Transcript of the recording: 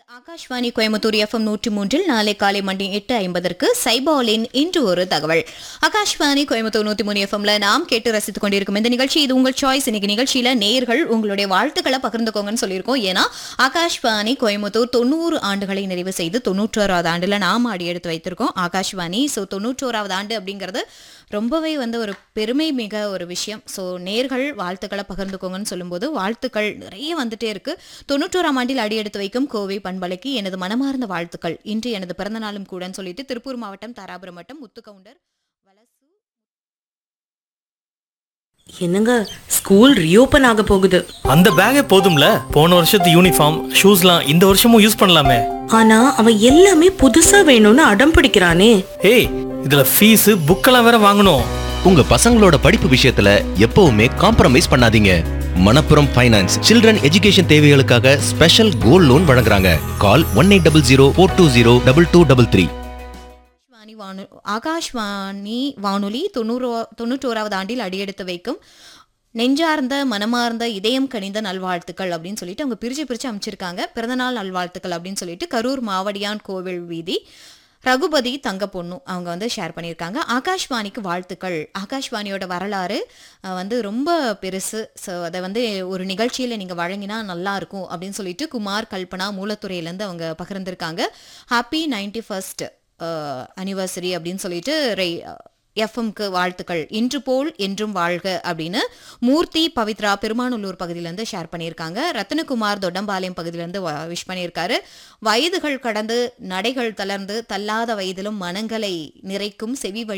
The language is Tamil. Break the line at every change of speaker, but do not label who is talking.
ஆகாஷ்வாணி கோயம்புத்தூர் எஃப்எம் நூற்றி மூன்றில் நாளை காலை மணி எட்டு ஐம்பதற்கு சைபாலின் இன்று ஒரு தகவல் ஆகாஷ்வாணி கோயம்புத்தூர் நூற்றி மூணு எஃப்எம்ல நாம் கேட்டு ரசித்துக் கொண்டிருக்கும் இந்த நிகழ்ச்சி இது உங்கள் சாய்ஸ் இன்னைக்கு நிகழ்ச்சியில நேர்கள் உங்களுடைய வாழ்த்துக்களை பகிர்ந்துக்கோங்கன்னு சொல்லியிருக்கோம் ஏன்னா ஆகாஷ்வாணி கோயம்புத்தூர் தொண்ணூறு ஆண்டுகளை நிறைவு செய்து தொண்ணூற்றோராவது ஆண்டுல நாம் அடி எடுத்து வைத்திருக்கோம் ஆகாஷ்வாணி ஸோ தொண்ணூற்றோராவது ஆண்டு அப்படிங்கிறது ரொம்பவே வந்து ஒரு பெருமை மிக ஒரு விஷயம் ஸோ நேர்கள் வாழ்த்துக்களை பகிர்ந்துக்கோங்கன்னு சொல்லும்போது வாழ்த்துக்கள் நிறைய வந்துட்டே இருக்கு தொண்ணூற்றோராம் ஆண்டில் அடி எடுத்து வைக்கும் கோவை பண்பலைக்கு எனது மனமார்ந்த வாழ்த்துக்கள் இன்று எனது பிறந்த நாளும் கூடன்னு சொல்லிட்டு திருப்பூர் மாவட்டம் தாராபுரம் வட்டம் முத்துக்கவுண்டர் வலசு
என்னங்க ஸ்கூல் ரீஓபன் ஆக போகுது
அந்த பேக்கே போதும்ல போன வருஷத்து யூனிஃபார்ம் ஷூஸ்லாம் இந்த வருஷமும் யூஸ் பண்ணலாமே
ஆனா அவன் எல்லாமே புதுசா வேணும்னு அடம் பிடிக்கிறானே
ஏய் இதுல ஃபீஸ் புக்கெல்லாம் வேற வாங்கணும்
உங்க பசங்களோட படிப்பு விஷயத்துல எப்பவுமே காம்ப்ரமைஸ் பண்ணாதீங்க மணப்புரம் ஃபைனான்ஸ் சில்ட்ரன் எஜுகேஷன் தேவைகளுக்காக ஸ்பெஷல் கோல்ட் லோன் வழங்குறாங்க call one eight double zero four two zero double two double three
Akashvani வானு ஆகாஷ்வாணி வானொலி தொண்ணூறோ தொண்ணூற்றோராவது ஆண்டில் அடியெடுத்து வைக்கும் நெஞ்சார்ந்த மனமார்ந்த இதயம் கனிந்த நல்வாழ்த்துக்கள் அப்படின்னு சொல்லிட்டு அவங்க பிரிச்சு பிரிச்சு அமைச்சிருக்காங்க பிறந்தநாள் நல்வாழ்த்துக்கள் அப்படின்னு சொல்லிட்டு கரூர் மாவடியான் கோவில் வீதி ரகுபதி தங்க பொண்ணு அவங்க வந்து ஷேர் பண்ணியிருக்காங்க ஆகாஷ்வாணிக்கு வாழ்த்துக்கள் ஆகாஷ்வாணியோட வரலாறு அஹ், வந்து ரொம்ப பெருசு ஸோ அதை வந்து ஒரு நிகழ்ச்சியில் நீங்கள் வழங்கினா நல்லா இருக்கும் அப்படின்னு சொல்லிட்டு குமார் கல்பனா மூலத்துறையிலேருந்து அவங்க பகிர்ந்திருக்காங்க ஹாப்பி நைன்டி ஃபர்ஸ்ட் அனிவர்சரி அப்படின்னு சொல்லிட்டு ரை எஃப்எம்க்கு வாழ்த்துக்கள் இன்று போல் என்றும் வாழ்க அப்படின்னு மூர்த்தி பவித்ரா பெருமாநல்லூர் பகுதியிலேருந்து ஷேர் பண்ணியிருக்காங்க ரத்னகுமார் தொட்டம்பாளையம் பகுதியிலேருந்து விஷ் பண்ணியிருக்காரு வயதுகள் கடந்து நடைகள் தளர்ந்து தள்ளாத வயதிலும் மனங்களை நிறைக்கும் செவி வழி